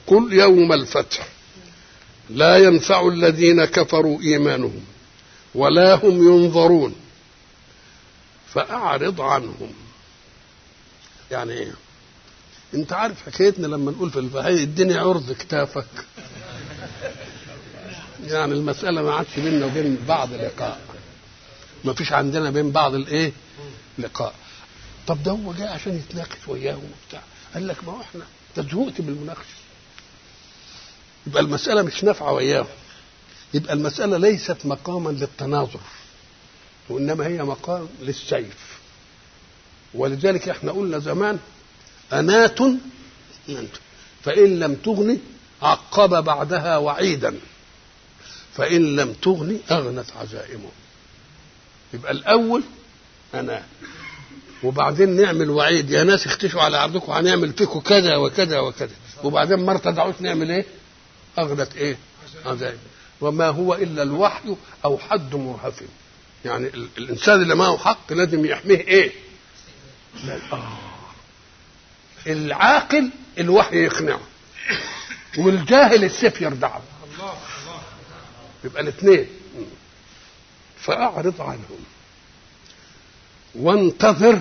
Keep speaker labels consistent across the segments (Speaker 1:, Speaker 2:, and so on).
Speaker 1: قل يوم الفتح لا ينفع الذين كفروا ايمانهم ولا هم ينظرون فاعرض عنهم يعني ايه انت عارف حكايتنا لما نقول في الفهي الدنيا عرض كتافك يعني المسألة ما عادش بيننا وبين بعض لقاء ما فيش عندنا بين بعض الايه لقاء طب ده هو جاي عشان يتناقش وياهم وبتاع قال لك ما هو احنا انت زهقت بالمناقشه يبقى المسألة مش نافعة وياهم يبقى المسألة ليست مقاما للتناظر وإنما هي مقام للسيف ولذلك احنا قلنا زمان أنات فإن لم تغني عقب بعدها وعيدا فإن لم تغني أغنت عزائمه يبقى الأول أنا وبعدين نعمل وعيد يا ناس اختشوا على عرضكم هنعمل فيكم كذا وكذا وكذا وبعدين ما ارتدعوش نعمل ايه؟ أغنت ايه؟ عزائم وما هو إلا الوحي أو حد مرهف يعني ال- الإنسان اللي معه حق لازم يحميه ايه؟ لا آه. العاقل الوحي يقنعه والجاهل السيف يردعه يبقى الاثنين فأعرض عنهم وانتظر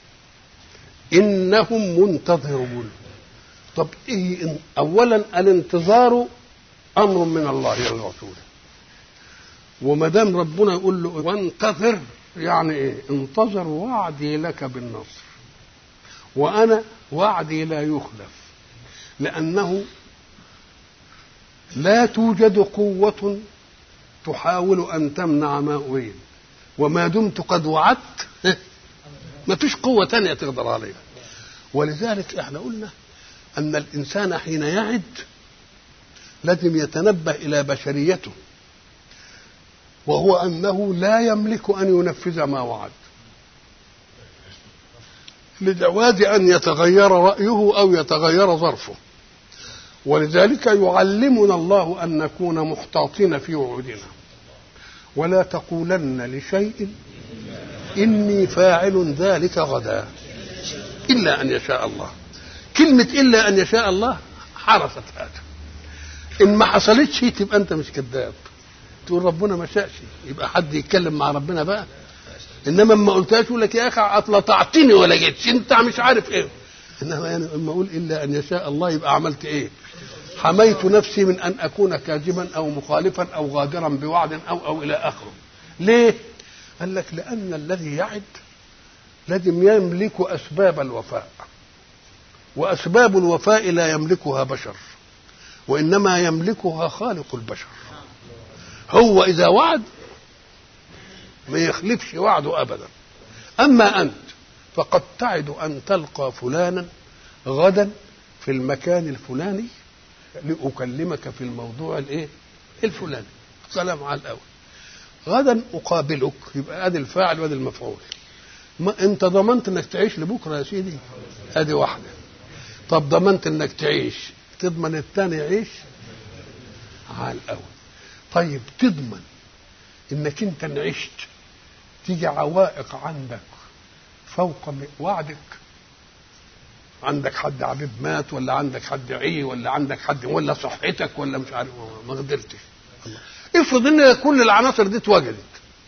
Speaker 1: إنهم منتظرون طب إيه إن- أولا الانتظار أمر من الله للرسول وما دام ربنا يقول له وانتظر يعني إيه انتظر وعدي لك بالنصر وأنا وعدي لا يخلف لأنه لا توجد قوة تحاول أن تمنع ما أريد وما دمت قد وعدت ما فيش قوة تانية تقدر عليها ولذلك احنا قلنا أن الإنسان حين يعد لازم يتنبه إلى بشريته وهو أنه لا يملك أن ينفذ ما وعد لجواز أن يتغير رأيه أو يتغير ظرفه ولذلك يعلمنا الله أن نكون محتاطين في وعودنا ولا تقولن لشيء إني فاعل ذلك غدا إلا أن يشاء الله كلمة إلا أن يشاء الله حرست هذا إن ما حصلتش تبقى أنت مش كذاب تقول ربنا ما شاءش يبقى حد يتكلم مع ربنا بقى انما اما قلتهاش يقول لك يا اخي اطلطعتني ولا جيتش انت مش عارف ايه انما يعني اما اقول الا ان يشاء الله يبقى عملت ايه حميت نفسي من ان اكون كاذبا او مخالفا او غادرا بوعد او او الى اخره ليه قال لك لان الذي يعد لازم يملك اسباب الوفاء واسباب الوفاء لا يملكها بشر وانما يملكها خالق البشر هو اذا وعد ما يخلفش وعده ابدا اما انت فقد تعد ان تلقى فلانا غدا في المكان الفلاني لاكلمك في الموضوع الايه الفلاني سلام على الاول غدا اقابلك يبقى ادي الفاعل وادي المفعول ما انت ضمنت انك تعيش لبكره يا سيدي ادي واحده طب ضمنت انك تعيش تضمن الثاني يعيش على الاول طيب تضمن انك انت إن عشت تيجي عوائق عندك فوق م- وعدك عندك حد عبيب مات ولا عندك حد عي ولا عندك حد ولا صحتك ولا مش عارف ما قدرتش الله. افرض ان كل العناصر دي اتوجدت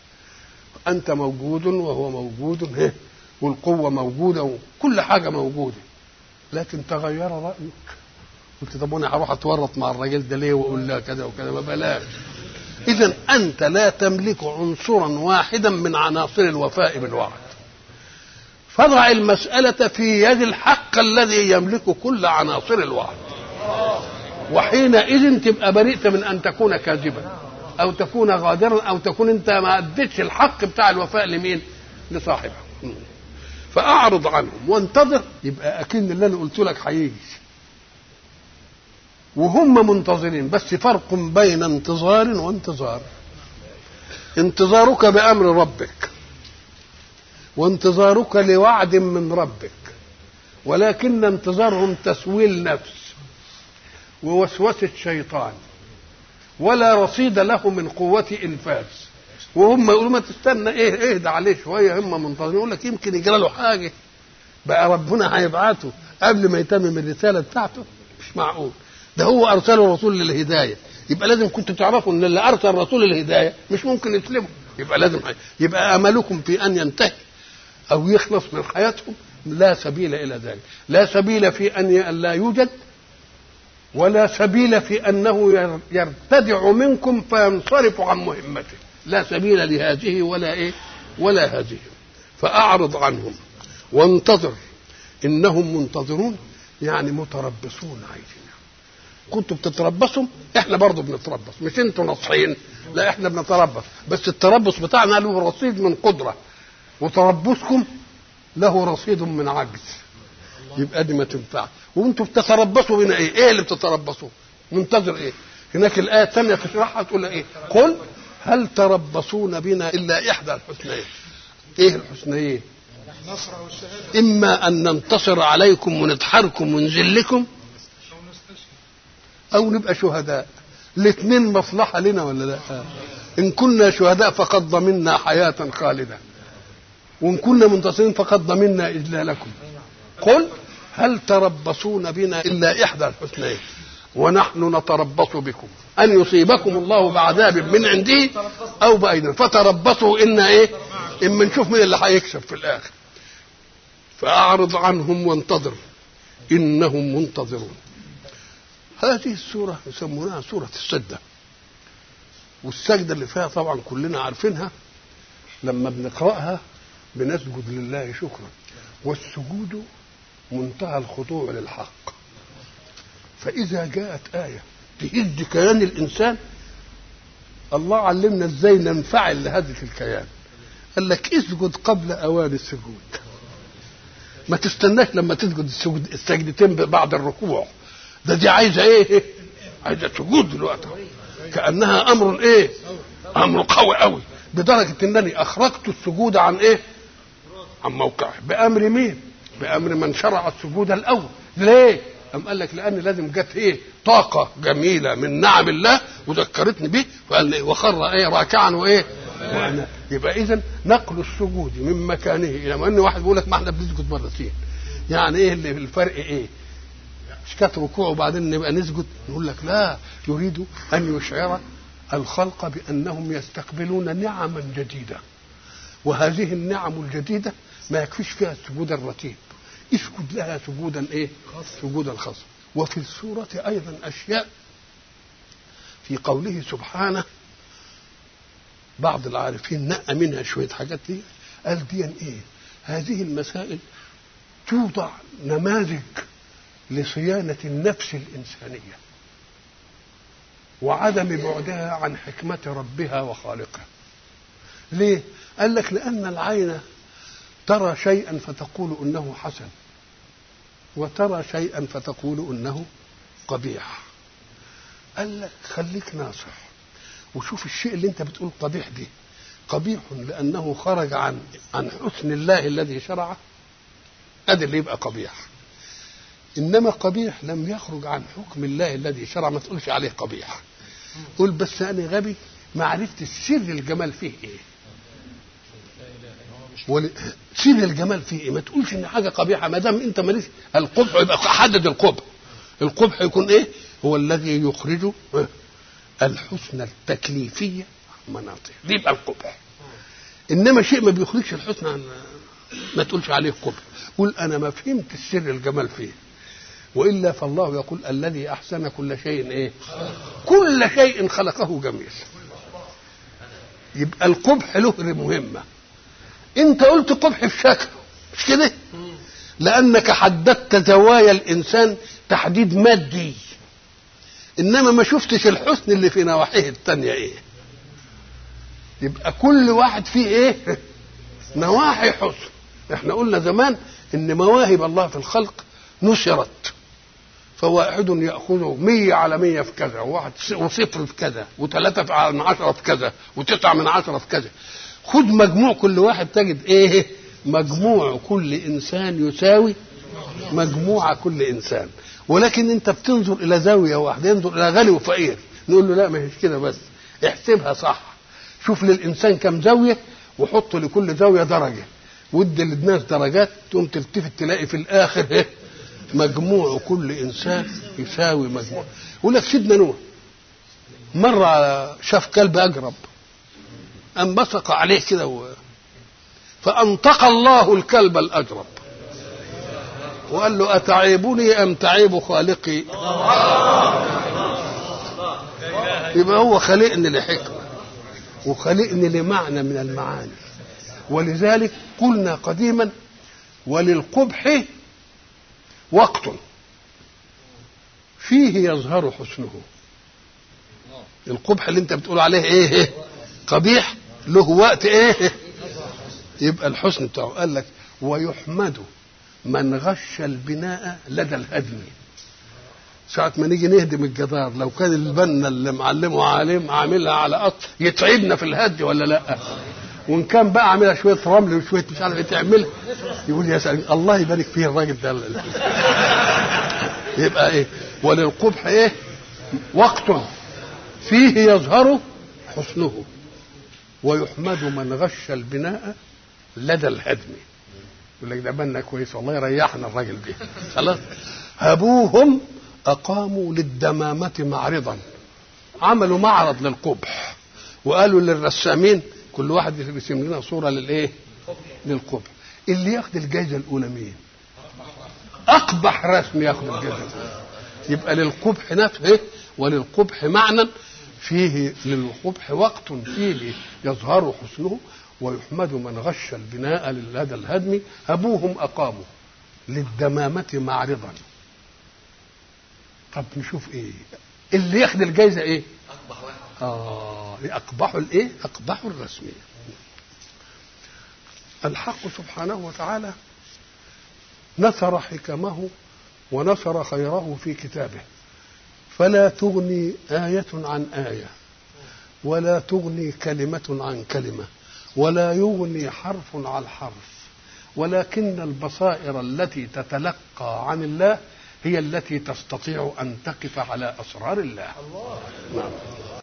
Speaker 1: انت موجود وهو موجود هه، والقوه موجوده وكل حاجه موجوده لكن تغير رايك قلت طب انا هروح اتورط مع الراجل ده ليه واقول له كذا وكذا ما بلاش اذا انت لا تملك عنصرا واحدا من عناصر الوفاء بالوعد فضع المسألة في يد الحق الذي يملك كل عناصر الوعد وحينئذ تبقى بريئت من أن تكون كاذبا أو تكون غادرا أو تكون أنت ما أديتش الحق بتاع الوفاء لمين؟ لصاحبه فأعرض عنهم وانتظر يبقى أكن اللي أنا قلت لك هيجي وهم منتظرين بس فرق بين انتظار وانتظار انتظارك بأمر ربك وانتظارك لوعد من ربك ولكن انتظارهم تسويل نفس ووسوسة شيطان ولا رصيد له من قوة إنفاذ وهم يقولوا ما تستنى ايه اهدى عليه شوية هم منتظرين يقول لك يمكن يجرى له حاجة بقى ربنا هيبعته قبل ما يتمم الرسالة بتاعته مش معقول ده هو ارسل الرسول للهدايه يبقى لازم كنتوا تعرفوا ان اللي ارسل الرسول للهدايه مش ممكن يسلموا يبقى لازم يبقى املكم في ان ينتهي او يخلص من حياتهم لا سبيل الى ذلك لا سبيل في ان لا يوجد ولا سبيل في انه يرتدع منكم فينصرف عن مهمته لا سبيل لهذه ولا ايه ولا هذه فاعرض عنهم وانتظر انهم منتظرون يعني متربصون عايزين كنتوا بتتربصوا احنا برضه بنتربص مش انتوا ناصحين لا احنا بنتربص بس التربص بتاعنا له رصيد من قدره وتربصكم له رصيد من عجز يبقى دي ما تنفع وانتوا بتتربصوا بنا ايه؟ ايه اللي بتتربصوا؟ منتظر ايه؟ هناك الايه الثانيه تشرحها تقول ايه؟ قل هل تربصون بنا الا احدى الحسنيين؟ ايه الحسنيين؟ اما ان ننتصر عليكم ونضحركم ونذلكم او نبقى شهداء الاثنين مصلحه لنا ولا لا؟ ان كنا شهداء فقد ضمنا حياه خالده وان كنا منتصرين فقد ضمنا اجلالكم قل هل تربصون بنا الا احدى الحسنيين ونحن نتربص بكم ان يصيبكم الله بعذاب من عنده او بايدينا فتربصوا ان ايه اما نشوف مين اللي هيكسب في الاخر فاعرض عنهم وانتظر انهم منتظرون هذه السوره يسمونها سوره السجده والسجده اللي فيها طبعا كلنا عارفينها لما بنقراها بنسجد لله شكرا والسجود منتهى الخضوع للحق فإذا جاءت آية تهز كيان الإنسان الله علمنا ازاي ننفعل لهذه الكيان قال لك اسجد قبل اوان السجود ما تستناش لما تسجد السجود السجدتين بعد الركوع ده دي عايزه ايه عايزه سجود دلوقتي كانها امر ايه امر قوي قوي بدرجه انني اخرجت السجود عن ايه عن موقعه بامر مين بامر من شرع السجود الاول ليه أم قال لك لأن لازم جت إيه طاقة جميلة من نعم الله وذكرتني به وقال لي وخر إيه راكعا وإيه وأنا يبقى إذا نقل السجود من مكانه إلى ما أن واحد بيقول لك ما إحنا بنسجد مرتين يعني إيه اللي الفرق إيه مش كانت ركوع وبعدين نبقى نسجد نقول لك لا يريد أن يشعر الخلق بأنهم يستقبلون نعما جديدة وهذه النعم الجديدة ما يكفيش فيها السجود الرتيب اسجد لها سجودا ايه سجودا خاصا وفي السورة أيضا أشياء في قوله سبحانه بعض العارفين نقى منها شوية حاجات دي قال دي ايه هذه المسائل توضع نماذج لصيانة النفس الإنسانية وعدم بعدها عن حكمة ربها وخالقها ليه؟ قال لك لأن العين ترى شيئا فتقول انه حسن وترى شيئا فتقول انه قبيح قال لك خليك ناصح وشوف الشيء اللي انت بتقول قبيح دي قبيح لانه خرج عن عن حسن الله الذي شرعه ادي اللي يبقى قبيح انما قبيح لم يخرج عن حكم الله الذي شرع ما تقولش عليه قبيح قول بس انا غبي ما عرفت سر الجمال فيه ايه ول... سر الجمال فيه ايه؟ ما تقولش ان حاجه قبيحه ما دام انت ماليش القبح يبقى حدد القبح القبح يكون ايه؟ هو الذي يخرج الحسن التكليفيه عن مناطق دي يبقى القبح انما شيء ما بيخرجش الحسن عن ما تقولش عليه قبح قول انا ما فهمت السر الجمال فيه والا فالله يقول الذي احسن كل شيء ايه؟ كل شيء خلقه جميل يبقى القبح له مهمه انت قلت قبح في شكله مش كده لانك حددت زوايا الانسان تحديد مادي انما ما شفتش الحسن اللي في نواحيه التانية ايه يبقى كل واحد فيه ايه نواحي حسن احنا قلنا زمان ان مواهب الله في الخلق نشرت فواحد يأخذ مية على مية في كذا وواحد وصفر في كذا وثلاثة من عشرة في كذا وتسعة من عشرة في كذا خد مجموع كل واحد تجد ايه مجموع كل انسان يساوي مجموع كل انسان ولكن انت بتنظر الى زاويه واحده ينظر الى غني وفقير نقول له لا ما هيش كده بس احسبها صح شوف للانسان كم زاويه وحط لكل زاويه درجه ودي للناس درجات تقوم تلتفت تلاقي في الاخر ايه مجموع كل انسان يساوي مجموع يقول لك سيدنا نوح مره شاف كلب اجرب أم بصق عليه كده و... فأنطق الله الكلب الأجرب وقال له أتعيبني أم تعيب خالقي يبقى هو خلقني لحكمة وخلقني لمعنى من المعاني ولذلك قلنا قديما وللقبح وقت فيه يظهر حسنه القبح اللي انت بتقول عليه ايه قبيح له وقت ايه يبقى الحسن بتاعه قال لك ويحمد من غش البناء لدى الهدم ساعة ما نيجي نهدم الجدار لو كان البنا اللي معلمه عالم عاملها على قط يتعبنا في الهد ولا لا وان كان بقى عاملها شويه رمل وشويه مش عارف ايه تعملها يقول يا سلام الله يبارك فيه الراجل ده يبقى ايه وللقبح ايه وقت فيه يظهر حسنه ويحمد من غش البناء لدى الهدم يقول لك ده بنا كويس والله يريحنا الراجل ده خلاص هبوهم اقاموا للدمامه معرضا عملوا معرض للقبح وقالوا للرسامين كل واحد يرسم لنا صوره للايه للقبح اللي ياخد الجائزه الاولى مين اقبح رسم ياخد الجائزه يبقى للقبح نفسه وللقبح معنى فيه للقبح وقت فيه يظهر حسنه ويحمد من غش البناء لدى الهدم أبوهم أقاموا للدمامة معرضا طب نشوف ايه اللي ياخد الجايزة ايه
Speaker 2: اقبح واحد
Speaker 1: اه اقبحوا الايه اقبحوا الرسمية الحق سبحانه وتعالى نثر حكمه ونثر خيره في كتابه فلا تغني آية عن آية ولا تغني كلمة عن كلمة ولا يغني حرف عن حرف ولكن البصائر التي تتلقى عن الله هي التي تستطيع أن تقف على أسرار الله نعم